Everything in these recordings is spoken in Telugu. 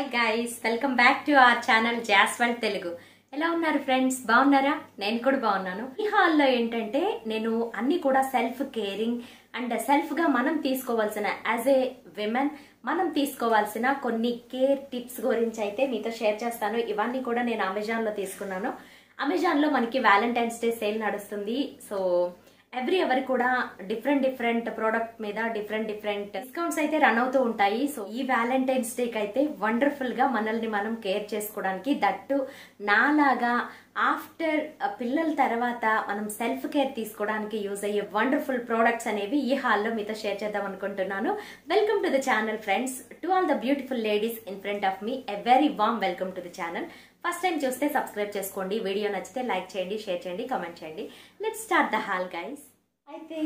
guys welcome back to our channel Jaswal Telugu ఎలా ఉన్నారు ఫ్రెండ్స్ బాగున్నారా నేను కూడా బాగున్నాను ఈ హాల్లో ఏంటంటే నేను అన్ని కూడా సెల్ఫ్ కేరింగ్ అండ్ సెల్ఫ్ గా మనం తీసుకోవాల్సిన యాజ్ ఏ విమెన్ మనం తీసుకోవాల్సిన కొన్ని కేర్ టిప్స్ గురించి అయితే మీతో షేర్ చేస్తాను ఇవన్నీ కూడా నేను అమెజాన్ లో తీసుకున్నాను అమెజాన్ లో మనకి వ్యాలంటైన్స్ డే సేల్ నడుస్తుంది సో ఎవ్రీ ఎవరి కూడా డిఫరెంట్ డిఫరెంట్ ప్రోడక్ట్ మీద డిఫరెంట్ డిఫరెంట్ డిస్కౌంట్స్ అయితే రన్ అవుతూ ఉంటాయి సో ఈ వ్యాలంటైన్స్ డే కి అయితే వండర్ఫుల్ గా మనల్ని మనం కేర్ చేసుకోవడానికి దట్టు నాలాగా ఆఫ్టర్ పిల్లల తర్వాత మనం సెల్ఫ్ కేర్ తీసుకోవడానికి యూజ్ అయ్యే వండర్ఫుల్ ప్రోడక్ట్స్ అనేవి ఈ హాల్లో మీతో షేర్ చేద్దాం అనుకుంటున్నాను welcome to the channel friends to all the beautiful ladies in front of me a very warm welcome to the channel first time చూస్తే సబ్స్క్రైబ్ చేసుకోండి వీడియో నచ్చితే లైక్ చేయండి షేర్ చేయండి కామెంట్ చేయండి let start the haul guys అయితే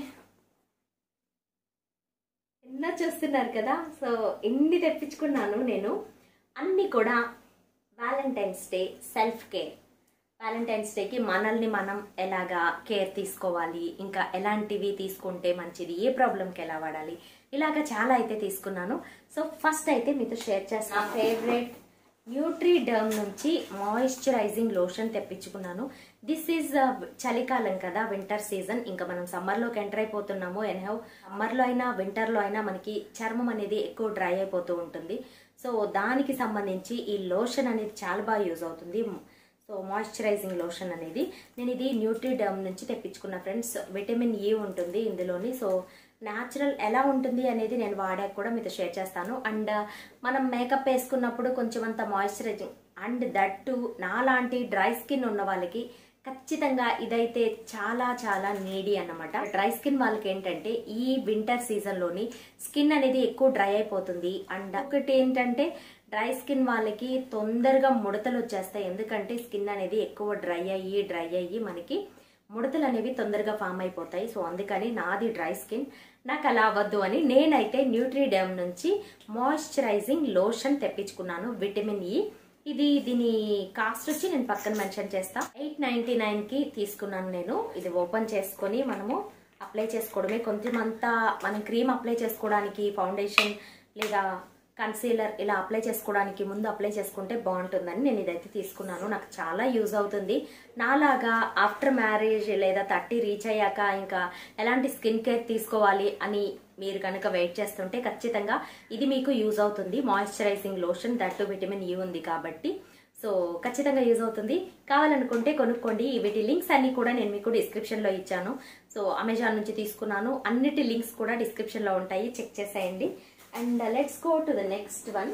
ఎన్నో చూస్తున్నారు కదా సో ఎన్ని తెప్పించుకున్నాను నేను అన్ని కూడా Valentine's Day self care Valentine's డేకి మనల్ని మనం ఎలాగా కేర్ తీసుకోవాలి ఇంకా ఎలాంటివి తీసుకుంటే మంచిది ఏ ప్రాబ్లంకి ఎలా వాడాలి ఇలాగ చాలా అయితే తీసుకున్నాను సో ఫస్ట్ అయితే మీతో షేర్ చేస్తాను నా ఫేవరెట్ న్యూట్రీ డర్మ్ నుంచి మాయిశ్చరైజింగ్ లోషన్ తెప్పించుకున్నాను దిస్ ఈజ్ చలికాలం కదా వింటర్ సీజన్ ఇంకా మనం సమ్మర్లోకి ఎంటర్ అయిపోతున్నాము ఎన్హౌ సమ్మర్లో అయినా వింటర్లో అయినా మనకి చర్మం అనేది ఎక్కువ డ్రై అయిపోతూ ఉంటుంది సో దానికి సంబంధించి ఈ లోషన్ అనేది చాలా బాగా యూజ్ అవుతుంది సో మాయిశ్చరైజింగ్ లోషన్ అనేది నేను ఇది న్యూట్రీ డర్మ్ నుంచి తెప్పించుకున్న ఫ్రెండ్స్ విటమిన్ ఈ ఉంటుంది ఇందులోని సో న్యాచురల్ ఎలా ఉంటుంది అనేది నేను వాడాక కూడా మీతో షేర్ చేస్తాను అండ్ మనం మేకప్ వేసుకున్నప్పుడు కొంచెం అంత మాయిశ్చరైజింగ్ అండ్ దట్టు నాలాంటి డ్రై స్కిన్ ఉన్న వాళ్ళకి ఖచ్చితంగా ఇదైతే చాలా చాలా నీడీ అన్నమాట డ్రై స్కిన్ వాళ్ళకి ఏంటంటే ఈ వింటర్ సీజన్లోని స్కిన్ అనేది ఎక్కువ డ్రై అయిపోతుంది అండ్ ఒకటి ఏంటంటే డ్రై స్కిన్ వాళ్ళకి తొందరగా ముడతలు వచ్చేస్తాయి ఎందుకంటే స్కిన్ అనేది ఎక్కువ డ్రై అయ్యి డ్రై అయ్యి మనకి ముడతలు అనేవి తొందరగా ఫామ్ అయిపోతాయి సో అందుకని నాది డ్రై స్కిన్ నాకు అలా అవ్వద్దు అని నేనైతే న్యూట్రీడమ్ నుంచి మాయిశ్చరైజింగ్ లోషన్ తెప్పించుకున్నాను విటమిన్ ఈ ఇది దీని కాస్ట్ వచ్చి నేను పక్కన మెన్షన్ చేస్తా ఎయిట్ నైన్టీ నైన్ కి తీసుకున్నాను నేను ఇది ఓపెన్ చేసుకొని మనము అప్లై చేసుకోవడమే కొంచెం అంతా మనం క్రీమ్ అప్లై చేసుకోవడానికి ఫౌండేషన్ లేదా కన్సీలర్ ఇలా అప్లై చేసుకోవడానికి ముందు అప్లై చేసుకుంటే బాగుంటుందని నేను ఇదైతే తీసుకున్నాను నాకు చాలా యూజ్ అవుతుంది నాలాగా ఆఫ్టర్ మ్యారేజ్ లేదా థర్టీ రీచ్ అయ్యాక ఇంకా ఎలాంటి స్కిన్ కేర్ తీసుకోవాలి అని మీరు కనుక వెయిట్ చేస్తుంటే ఖచ్చితంగా ఇది మీకు యూజ్ అవుతుంది moisturising lotion that vitamin E ఉంది కాబట్టి సో ఖచ్చితంగా యూజ్ అవుతుంది కావాలనుకుంటే కొనుక్కోండి వీటి లింక్స్ అన్ని కూడా నేను మీకు డిస్క్రిప్షన్లో ఇచ్చాను సో అమెజాన్ నుంచి తీసుకున్నాను అన్నిటి లింక్స్ కూడా డిస్క్రిప్షన్లో ఉంటాయి చెక్ చేసేయండి and let's go to the next one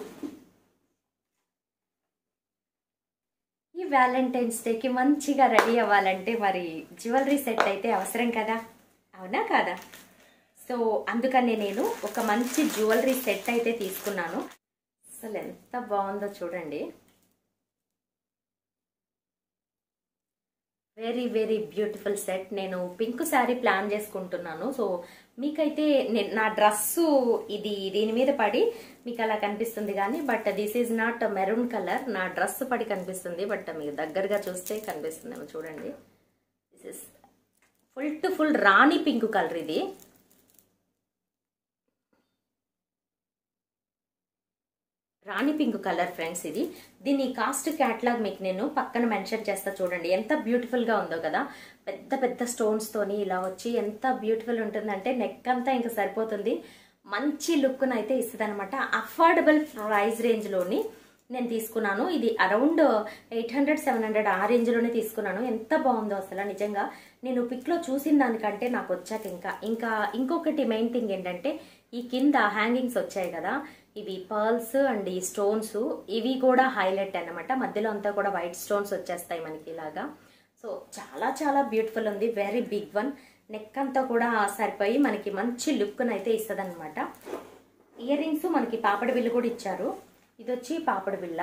ఈ వ్యాలంటైన్స్ డేకి మంచిగా రెడీ అవ్వాలంటే మరి జ్యువెలరీ సెట్ అయితే అవసరం కదా అవునా కాదా సో అందుకనే నేను ఒక మంచి జ్యువెలరీ సెట్ అయితే తీసుకున్నాను అసలు ఎంత బాగుందో చూడండి వెరీ వెరీ బ్యూటిఫుల్ సెట్ నేను పింక్ శారీ ప్లాన్ చేసుకుంటున్నాను సో మీకైతే నా డ్రస్సు ఇది దీని మీద పడి మీకు అలా కనిపిస్తుంది కానీ but this is not maroon colour నా డ్రెస్ పడి కనిపిస్తుంది బట్ మీకు దగ్గరగా చూస్తే కనిపిస్తుందేమో చూడండి this is full to full rani pink colour ఇది రాణి పింక్ కలర్ ఫ్రెండ్స్ ఇది దీని కాస్ట్ క్యాట్లాగ్ మీకు నేను పక్కన మెన్షన్ చేస్తా చూడండి ఎంత బ్యూటిఫుల్గా ఉందో కదా పెద్ద పెద్ద స్టోన్స్తోని ఇలా వచ్చి ఎంత బ్యూటిఫుల్ ఉంటుందంటే నెక్ అంతా ఇంకా సరిపోతుంది మంచి లుక్ను అయితే ఇస్తుంది అనమాట అఫోర్డబుల్ ప్రైస్ రేంజ్లోని నేను తీసుకున్నాను ఇది around eight hundred seven hundred ఆ రేంజ్లోనే తీసుకున్నాను ఎంత బాగుందో అసలు నిజంగా నేను పిక్లో చూసిన దానికంటే నాకు వచ్చాక ఇంకా ఇంకా ఇంకొకటి మెయిన్ థింగ్ ఏంటంటే ఈ కింద హ్యాంగింగ్స్ వచ్చాయి కదా ఇవి పర్ల్స్ అండ్ ఈ స్టోన్స్ ఇవి కూడా హైలైట్ అనమాట మధ్యలో అంతా కూడా వైట్ స్టోన్స్ వచ్చేస్తాయి మనకి ఇలాగా సో చాలా చాలా బ్యూటిఫుల్ ఉంది వెరీ బిగ్ వన్ నెక్ అంతా కూడా సరిపోయి మనకి మంచి లుక్ను అయితే ఇస్తుంది అనమాట ఇయర్ రింగ్స్ మనకి పాపడి బిల్లు కూడా ఇచ్చారు ఇది వచ్చి పాపడి బిళ్ళ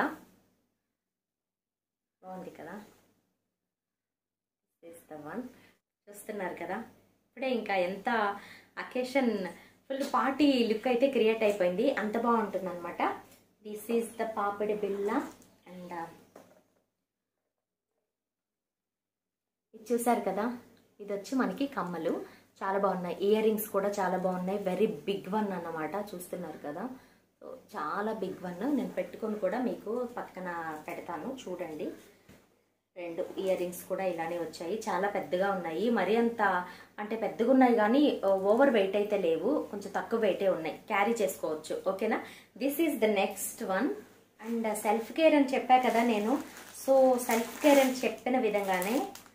బాగుంది కదా వన్ చూస్తున్నారు కదా ఇప్పుడే ఇంకా ఎంత అకేషన్ ఫుల్ పార్టీ లుక్ అయితే క్రియేట్ అయిపోయింది అంత బాగుంటుంది అనమాట దిస్ ఈజ్ ద పాపిడి బిల్ల అండ్ ఇది చూసారు కదా ఇది వచ్చి మనకి కమ్మలు చాలా బాగున్నాయి ఇయర్ రింగ్స్ కూడా చాలా బాగున్నాయి వెరీ బిగ్ వన్ అన్నమాట చూస్తున్నారు కదా సో చాలా బిగ్ వన్ నేను పెట్టుకొని కూడా మీకు పక్కన పెడతాను చూడండి రెండు ఇయర్ రింగ్స్ కూడా ఇలానే వచ్చాయి చాలా పెద్దగా ఉన్నాయి మరి అంత అంటే పెద్దగా ఉన్నాయి కానీ ఓవర్ వెయిట్ అయితే లేవు కొంచెం తక్కువ వెయిటే ఉన్నాయి క్యారీ చేసుకోవచ్చు ఓకేనా this is the next one and self care అని చెప్పా కదా నేను సో సెల్ఫ్ కేర్ అని చెప్పిన విధంగానే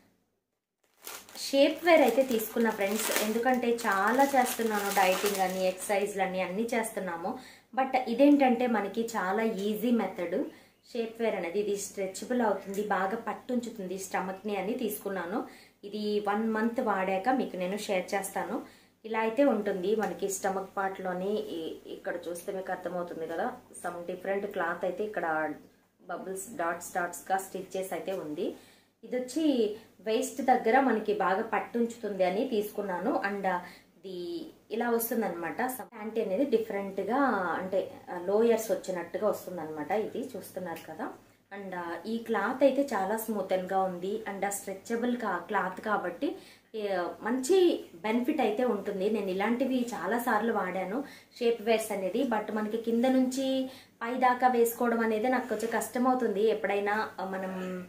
షేప్ వేర్ అయితే తీసుకున్నా ఫ్రెండ్స్ ఎందుకంటే చాలా చేస్తున్నాను డైటింగ్ అని ఎక్సర్సైజ్లు అని అన్నీ చేస్తున్నాము బట్ ఇదేంటంటే మనకి చాలా ఈజీ మెథడ్ షేప్ వేర్ అనేది ఇది స్ట్రెచబుల్ అవుతుంది బాగా పట్టుంచుతుంది స్టమక్ని అని తీసుకున్నాను ఇది వన్ మంత్ వాడాక మీకు నేను షేర్ చేస్తాను ఇలా అయితే ఉంటుంది మనకి స్టమక్ పార్ట్లోని ఇక్కడ చూస్తే మీకు అర్థమవుతుంది కదా సమ్ డిఫరెంట్ క్లాత్ అయితే ఇక్కడ బబుల్స్ డాట్స్ డాట్స్గా స్టిచ్చెస్ అయితే ఉంది ఇది వచ్చి వేస్ట్ దగ్గర మనకి బాగా పట్టుంచుతుంది అని తీసుకున్నాను అండ్ ఇది ఇలా వస్తుంది అనమాట ప్యాంటీ అనేది డిఫరెంట్గా అంటే లోయర్స్ వచ్చినట్టుగా వస్తుంది అనమాట ఇది చూస్తున్నారు కదా అండ్ ఈ క్లాత్ అయితే చాలా స్మూతన్గా ఉంది అండ్ స్ట్రెచబుల్ కా క్లాత్ కాబట్టి మంచి బెనిఫిట్ అయితే ఉంటుంది నేను ఇలాంటివి చాలా సార్లు వాడాను షేప్ వేర్స్ అనేది బట్ మనకి కింద నుంచి పై దాకా వేసుకోవడం అనేది నాకు కొంచెం కష్టం అవుతుంది ఎప్పుడైనా మనం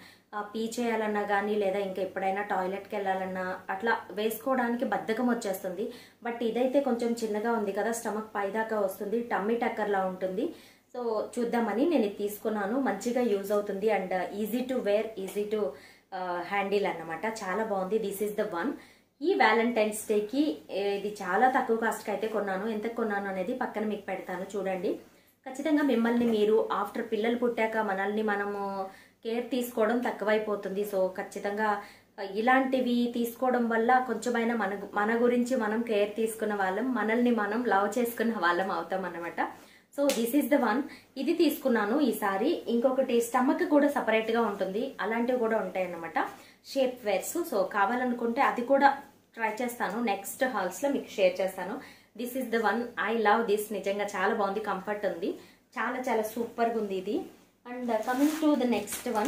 పీ చేయాలన్నా కానీ లేదా ఇంకా ఎప్పుడైనా టాయిలెట్కి వెళ్ళాలన్నా అట్లా వేసుకోవడానికి బద్ధకం వచ్చేస్తుంది బట్ ఇదైతే కొంచెం చిన్నగా ఉంది కదా స్టమక్ పైదాకా వస్తుంది టమ్మీ టక్కర్లా ఉంటుంది సో చూద్దామని నేను ఇది తీసుకున్నాను మంచిగా యూజ్ అవుతుంది and easy to wear easy to handle అన్నమాట చాలా బాగుంది దిస్ ఈస్ ద వన్ ఈ వ్యాలంటైన్స్ డేకి ఇది చాలా తక్కువ కాస్ట్కి అయితే కొన్నాను ఎంత కొన్నాను అనేది పక్కన మీకు పెడతాను చూడండి ఖచ్చితంగా మిమ్మల్ని మీరు ఆఫ్టర్ పిల్లలు పుట్టాక మనల్ని మనము కేర్ తీసుకోవడం తక్కువైపోతుంది సో ఖచ్చితంగా ఇలాంటివి తీసుకోవడం వల్ల కొంచెమైనా మన మన గురించి మనం కేర్ తీసుకున్న వాళ్ళం మనల్ని మనం లవ్ చేసుకున్న వాళ్ళం అవుతాం అనమాట so this is the one ఇది తీసుకున్నాను ఈసారి ఇంకొకటి స్టమక్ కూడా సపరేట్గా ఉంటుంది అలాంటివి కూడా ఉంటాయి అన్నమాట షేప్ వేర్స్ సో కావాలనుకుంటే అది కూడా ట్రై చేస్తాను నెక్స్ట్ హాల్స్లో మీకు షేర్ చేస్తాను this is the one I love this నిజంగా చాలా బాగుంది కంఫర్ట్ ఉంది చాలా చాలా సూపర్గా ఉంది ఇది and coming to the next one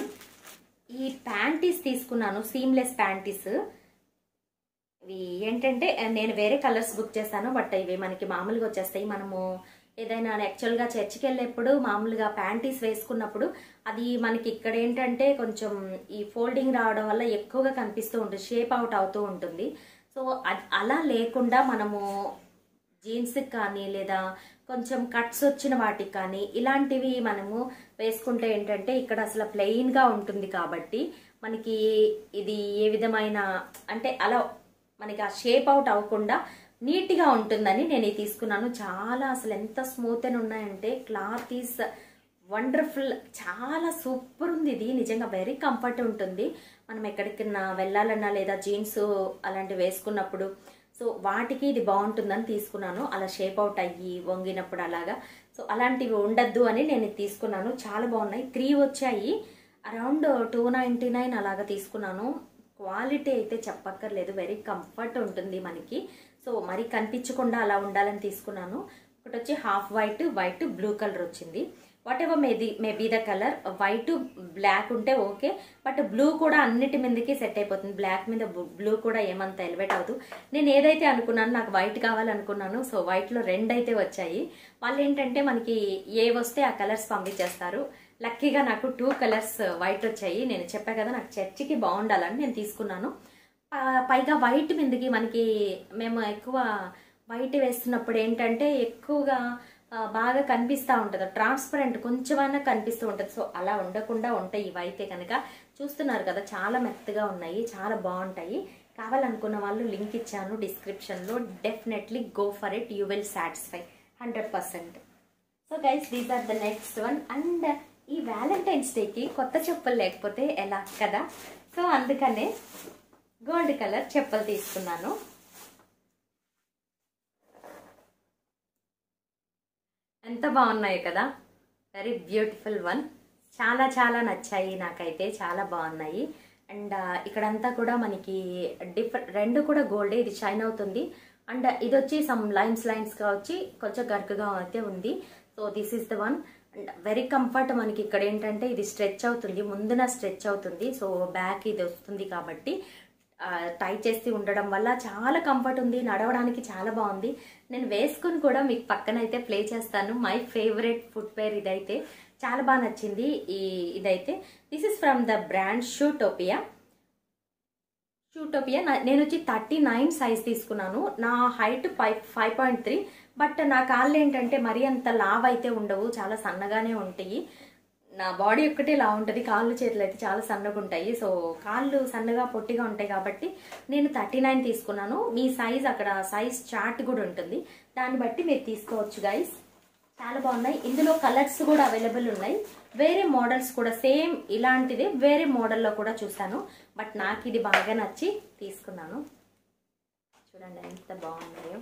ఈ ప్యాంటీస్ తీసుకున్నాను సీమ్లెస్ ప్యాంటీస్ ఇవి ఏంటంటే నేను వేరే కలర్స్ బుక్ చేశాను బట్ ఇవి మనకి మామూలుగా వచ్చేస్తాయి మనము ఏదైనా యాక్చువల్గా చర్చికి వెళ్ళేప్పుడు మామూలుగా ప్యాంటీస్ వేసుకున్నప్పుడు అది మనకి ఇక్కడ ఏంటంటే కొంచెం ఈ ఫోల్డింగ్ రావడం వల్ల ఎక్కువగా కనిపిస్తూ ఉంటుంది షేప్ అవుట్ అవుతూ ఉంటుంది సో అలా లేకుండా మనము జీన్స్కి కానీ లేదా కొంచెం కట్స్ వచ్చిన వాటికి కానీ ఇలాంటివి మనము వేసుకుంటే ఏంటంటే ఇక్కడ అసలు ప్లెయిన్గా ఉంటుంది కాబట్టి మనకి ఇది ఏ విధమైన అంటే అలా మనకి ఆ షేప్ అవుట్ అవ్వకుండా నీట్గా ఉంటుందని నేను ఇది తీసుకున్నాను చాలా అసలు ఎంత స్మూత్ అని ఉన్నాయంటే క్లాత్ ఈస్ వండర్ఫుల్ చాలా సూపర్ ఉంది ఇది నిజంగా వెరీ కంఫర్ట్ ఉంటుంది మనం ఎక్కడికన్నా వెళ్ళాలన్నా లేదా జీన్స్ అలాంటివి వేసుకున్నప్పుడు సో వాటికి ఇది బాగుంటుందని తీసుకున్నాను అలా షేప్ అవుట్ అయ్యి వంగినప్పుడు అలాగా సో అలాంటివి ఉండద్దు అని నేను ఇది తీసుకున్నాను చాలా బాగున్నాయి త్రీ వచ్చాయి అరౌండ్ టూ నైంటీ నైన్ అలాగా తీసుకున్నాను క్వాలిటీ అయితే చెప్పక్కర్లేదు వెరీ కంఫర్ట్ ఉంటుంది మనకి సో మరి కనిపించకుండా అలా ఉండాలని తీసుకున్నాను ఒకటి వచ్చి half white white blue colour వచ్చింది వాట్ ఎవర్ మేది maybe the colour white black ఉంటే ఓకే బట్ బ్లూ కూడా అన్నిటి మీదకి సెట్ అయిపోతుంది బ్లాక్ మీద బ్లూ కూడా ఏమంత ఎలివేట్ అవ్వదు నేను ఏదైతే అనుకున్నాను నాకు వైట్ కావాలనుకున్నాను సో వైట్లో రెండు అయితే వచ్చాయి వాళ్ళు ఏంటంటే మనకి ఏ వస్తే ఆ కలర్స్ పంపించేస్తారు లక్కీగా నాకు టూ కలర్స్ వైట్ వచ్చాయి నేను చెప్పా కదా నాకు చర్చికి బాగుండాలని నేను తీసుకున్నాను పైగా వైట్ మీదకి మనకి మేము ఎక్కువ వైట్ వేస్తున్నప్పుడు ఏంటంటే ఎక్కువగా బాగా కనిపిస్తూ ఉంటుంది ట్రాన్స్పరెంట్ కొంచెమైనా కనిపిస్తూ ఉంటుంది సో అలా ఉండకుండా ఉంటాయి ఇవైతే కనుక చూస్తున్నారు కదా చాలా మెత్తగా ఉన్నాయి చాలా బాగుంటాయి కావాలనుకున్న వాళ్ళు లింక్ ఇచ్చాను డిస్క్రిప్షన్లో definitely go for it you will satisfy hundred percent so guys these are the next one and ఈ వ్యాలంటైన్స్ డేకి కొత్త చెప్పులు లేకపోతే ఎలా కదా సో అందుకనే గోల్డ్ కలర్ చెప్పులు తీసుకున్నాను ఎంత బాగున్నాయి కదా వెరీ బ్యూటిఫుల్ వన్ చాలా చాలా నచ్చాయి నాకైతే చాలా బాగున్నాయి అండ్ ఇక్కడంతా కూడా మనకి డిఫరెంట్ రెండు కూడా గోల్డే ఇది షైన్ అవుతుంది అండ్ ఇది వచ్చి సమ్ లైన్స్ లైన్స్గా వచ్చి కొంచెం గరుకుగా అయితే ఉంది so this is the one and very comfort మనకి ఇక్కడ ఏంటంటే ఇది స్ట్రెచ్ అవుతుంది ముందున స్ట్రెచ్ అవుతుంది సో బ్యాక్ ఇది వస్తుంది కాబట్టి టై చేసి ఉండడం వల్ల చాలా కంఫర్ట్ ఉంది నడవడానికి చాలా బాగుంది నేను వేసుకుని కూడా మీకు పక్కన అయితే ప్లే చేస్తాను మై ఫేవరెట్ ఫుట్వేర్ ఇదైతే చాలా బాగా నచ్చింది ఈ ఇదైతే this is from the brand Shoetopia Shoetopia నేను వచ్చి థర్టీ నైన్ సైజ్ తీసుకున్నాను నా height five five point three but నా కాళ్ళు ఏంటంటే మరీ అంత లావ్ అయితే ఉండవు చాలా సన్నగానే ఉంటాయి నా బాడీ ఒక్కటే లా ఉంటుంది కాళ్ళు చేతులు అయితే చాలా సన్నగా ఉంటాయి సో కాళ్ళు సన్నగా పొట్టిగా ఉంటాయి కాబట్టి నేను థర్టీ నైన్ తీసుకున్నాను మీ సైజ్ అక్కడ సైజ్ చార్ట్ కూడా ఉంటుంది దాన్ని బట్టి మీరు తీసుకోవచ్చు గైస్ చాలా బాగున్నాయి ఇందులో కలర్స్ కూడా అవైలబుల్ ఉన్నాయి వేరే మోడల్స్ కూడా సేమ్ ఇలాంటిదే వేరే మోడల్లో కూడా చూసాను బట్ నాకు ఇది బాగా నచ్చి తీసుకున్నాను చూడండి ఎంత బాగున్నాయో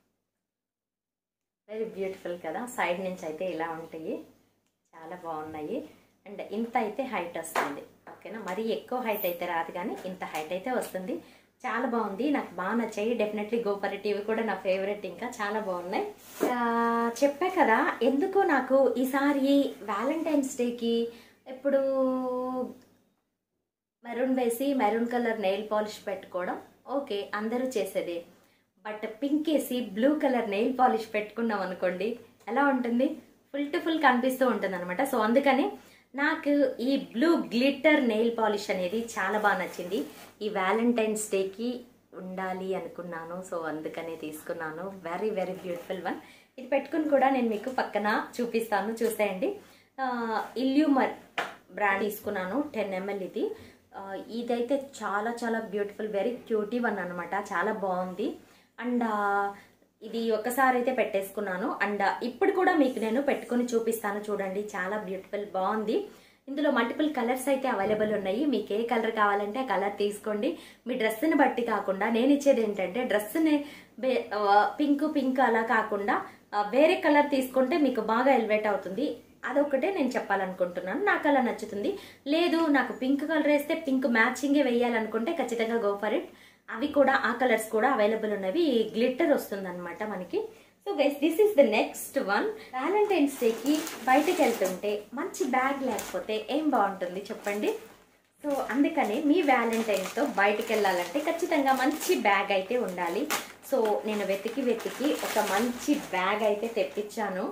వెరీ బ్యూటిఫుల్ కదా సైడ్ నుంచి అయితే ఇలా ఉంటాయి చాలా బాగున్నాయి అండ్ ఇంత అయితే హైట్ వస్తుంది ఓకేనా మరీ ఎక్కువ హైట్ అయితే రాదు కానీ ఇంత హైట్ అయితే వస్తుంది చాలా బాగుంది నాకు బాగా నచ్చాయి డెఫినెట్లీ గోపరెట్ ఇవి కూడా నా ఫేవరెట్ ఇంకా చాలా బాగున్నాయి ఆ, చెప్పా కదా ఎందుకో నాకు ఈసారి వ్యాలంటైన్స్ డేకి ఇప్పుడు మెరూన్ వేసి మెరూన్ కలర్ నెయిల్ పాలిష్ పెట్టుకోవడం ఓకే అందరూ చేసేదే బట్ పింక్ వేసి బ్లూ కలర్ నెయిల్ పాలిష్ పెట్టుకున్నాం అనుకోండి ఎలా ఉంటుంది ఫుల్ టు ఫుల్ కనిపిస్తూ ఉంటుంది అనమాట సో అందుకని నాకు ఈ బ్లూ గ్లిట్టర్ నెయిల్ పాలిష్ అనేది చాలా బాగా నచ్చింది ఈ వ్యాలంటైన్స్ డేకి ఉండాలి అనుకున్నాను సో అందుకనే తీసుకున్నాను వెరీ వెరీ బ్యూటిఫుల్ వన్ ఇది పెట్టుకుని కూడా నేను మీకు పక్కన చూపిస్తాను చూసేయండి ఇల్యూమర్ బ్రాండ్ తీసుకున్నాను టెన్ ఎంఎల్ ఇది ఆ, ఇదైతే చాలా చాలా బ్యూటిఫుల్ వెరీ క్యూటీ వన్ అనమాట చాలా బాగుంది అండ్ ఆ, ఇది ఒకసారి అయితే పెట్టేసుకున్నాను అండ్ ఇప్పుడు కూడా మీకు నేను పెట్టుకొని చూపిస్తాను చూడండి చాలా బ్యూటిఫుల్ బాగుంది ఇందులో మల్టిపుల్ కలర్స్ అయితే అవైలబుల్ ఉన్నాయి మీకు ఏ కలర్ కావాలంటే ఆ కలర్ తీసుకోండి మీ డ్రెస్ని బట్టి కాకుండా నేను ఇచ్చేది ఏంటంటే డ్రెస్ని పింక్ పింక్ అలా కాకుండా ఆ, వేరే కలర్ తీసుకుంటే మీకు బాగా ఎలివేట్ అవుతుంది అదొకటే నేను చెప్పాలనుకుంటున్నాను నాకు అలా నచ్చుతుంది లేదు నాకు పింక్ కలర్ వేస్తే పింక్ మ్యాచింగే వేయాలనుకుంటే ఖచ్చితంగా గో ఫర్ ఇట్ అవి కూడా ఆ కలర్స్ కూడా అవైలబుల్ ఉన్నవి గ్లిట్టర్ వస్తుంది అనమాట మనకి so guys this is the next one Valentine's డేకి బయటకు వెళ్తుంటే మంచి బ్యాగ్ లేకపోతే ఏం బాగుంటుంది చెప్పండి సో అందుకనే మీ వ్యాలంటైన్తో బయటకు వెళ్ళాలంటే ఖచ్చితంగా మంచి బ్యాగ్ అయితే ఉండాలి సో నేను వెతికి వెతికి ఒక మంచి బ్యాగ్ అయితే తెప్పించాను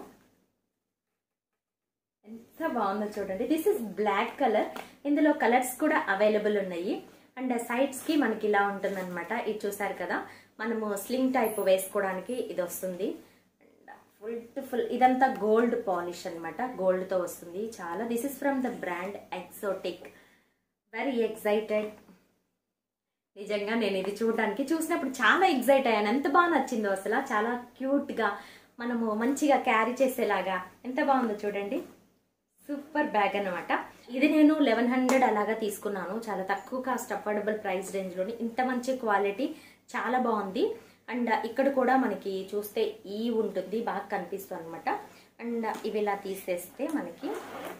ఎంత బాగుందో చూడండి దిస్ ఇస్ బ్లాక్ కలర్ ఇందులో కలర్స్ కూడా అవైలబుల్ ఉన్నాయి అండ్ సైడ్స్ కి మనకి ఇలా ఉంటుందన్నమాట ఇది చూసారు కదా మనము స్లింగ్ టైప్ వేసుకోవడానికి ఇది వస్తుంది ఫుల్ టు ఫుల్ ఇదంతా గోల్డ్ పాలిష్ అనమాట గోల్డ్ తో వస్తుంది చాలా this is from the brand exotic very excited నిజంగా నేను ఇది చూడడానికి చూసినప్పుడు చాలా ఎగ్జైట్ అయ్యాను ఎంత బాగా నచ్చిందో అసలు చాలా క్యూట్ గా మనము మంచిగా క్యారీ చేసేలాగా ఎంత బాగుందో చూడండి సూపర్ బ్యాగ్ అన్నమాట ఇది నేను లెవెన్ హండ్రెడ్ అలాగా తీసుకున్నాను చాలా తక్కువ కాస్ట్ అఫోర్డబుల్ ప్రైస్ రేంజ్లోని ఇంత మంచి క్వాలిటీ చాలా బాగుంది అండ్ ఇక్కడ కూడా మనకి చూస్తే ఈ ఉంటుంది బాగా కనిపిస్తుంది అనమాట అండ్ ఇవి ఇలా తీసేస్తే మనకి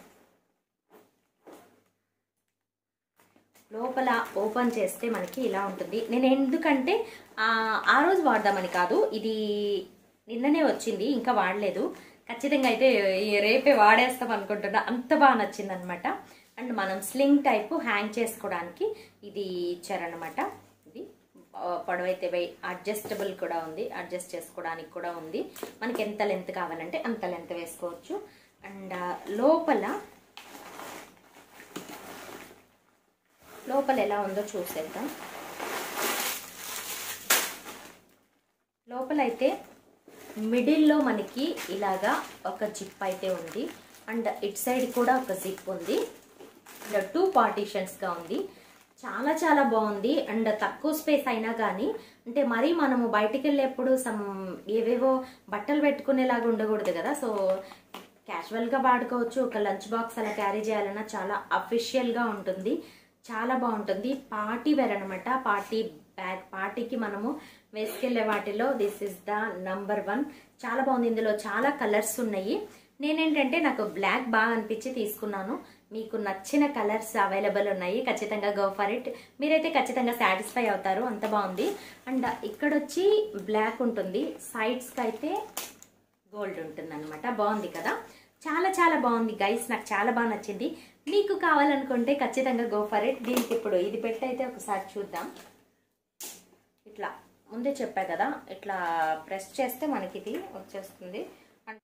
లోపల ఓపెన్ చేస్తే మనకి ఇలా ఉంటుంది నేను ఎందుకంటే ఆ, ఆ రోజు వాడదామని కాదు ఇది నిన్ననే వచ్చింది ఇంకా వాడలేదు ఖచ్చితంగా అయితే ఈ రేపే వాడేస్తాం అనుకుంటున్నా అంత బాగా నచ్చింది అనమాట అండ్ మనం స్లింగ్ టైప్ హ్యాంగ్ చేసుకోవడానికి ఇది ఇచ్చారనమాట ఇది ఆ, పొడవైతే వై- అడ్జస్టబుల్ కూడా ఉంది అడ్జస్ట్ చేసుకోవడానికి కూడా ఉంది మనకి ఎంత లెంత్ కావాలంటే అంత లెంత్ వేసుకోవచ్చు అండ్ ఆ, లోపల లోపల ఎలా ఉందో చూసేద్దాం లోపల అయితే మిడిల్లో మనకి ఇలాగా ఒక జిప్ అయితే ఉంది అండ్ ఇట్ సైడ్ కూడా ఒక జిప్ ఉంది అండ్ టూ పార్టీషన్స్గా ఉంది చాలా చాలా బాగుంది అండ్ తక్కువ స్పేస్ అయినా కానీ అంటే మరీ మనము బయటికి వెళ్ళేప్పుడు సమ్ ఏవేవో బట్టలు పెట్టుకునేలాగా ఉండకూడదు కదా సో క్యాజువల్గా వాడుకోవచ్చు ఒక లంచ్ బాక్స్ అలా క్యారీ చేయాలన్నా చాలా అఫిషియల్గా ఉంటుంది చాలా బాగుంటుంది పార్టీ వేర్ అనమాట పార్టీ బ్యాగ్ పార్టీకి మనము వేసుకెళ్లే వాటిలో this is the number one చాలా బాగుంది ఇందులో చాలా కలర్స్ ఉన్నాయి నేనేంటంటే నాకు బ్లాక్ బాగా అనిపించి తీసుకున్నాను మీకు నచ్చిన కలర్స్ అవైలబుల్ ఉన్నాయి ఖచ్చితంగా గో ఫర్ ఇట్ మీరైతే ఖచ్చితంగా సాటిస్ఫై అవుతారు అంత బాగుంది అండ్ ఇక్కడ వచ్చి బ్లాక్ ఉంటుంది సైడ్స్కి అయితే గోల్డ్ ఉంటుంది అనమాట బాగుంది కదా చాలా చాలా బాగుంది గైస్ నాకు చాలా బాగా నచ్చింది మీకు కావాలనుకుంటే ఖచ్చితంగా గో ఫర్ ఇట్ దీనికి ఇప్పుడు ఇది పెట్టి అయితే ఒకసారి చూద్దాం ఇట్లా ముందే చెప్పా కదా ఇట్లా ప్రెస్ చేస్తే మనకి ఇది వచ్చేస్తుంది and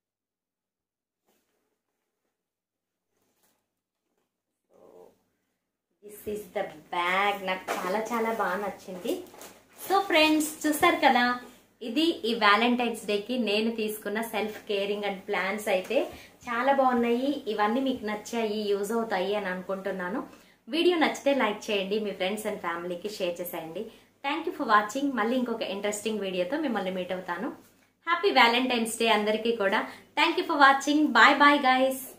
this is the bag నాకు చాలా చాలా బాగా నచ్చింది సో ఫ్రెండ్స్ చూస్తారు కదా ఇది ఈ వ్యాలంటైన్స్ డేకి నేను తీసుకున్న సెల్ఫ్ కేరింగ్ అండ్ ప్లాన్స్ అయితే చాలా బాగున్నాయి ఇవన్నీ మీకు నచ్చాయి యూజ్ అవుతాయి అని అనుకుంటున్నాను వీడియో నచ్చితే లైక్ చేయండి మీ ఫ్రెండ్స్ అండ్ ఫ్యామిలీకి షేర్ చేసేయండి థ్యాంక్ యూ ఫర్ వాచింగ్ మళ్ళీ ఇంకొక ఇంట్రెస్టింగ్ వీడియోతో మిమ్మల్ని మీట్ అవుతాను హ్యాపీ వ్యాలంటైన్స్ డే అందరికీ కూడా thank you for watching bye bye guys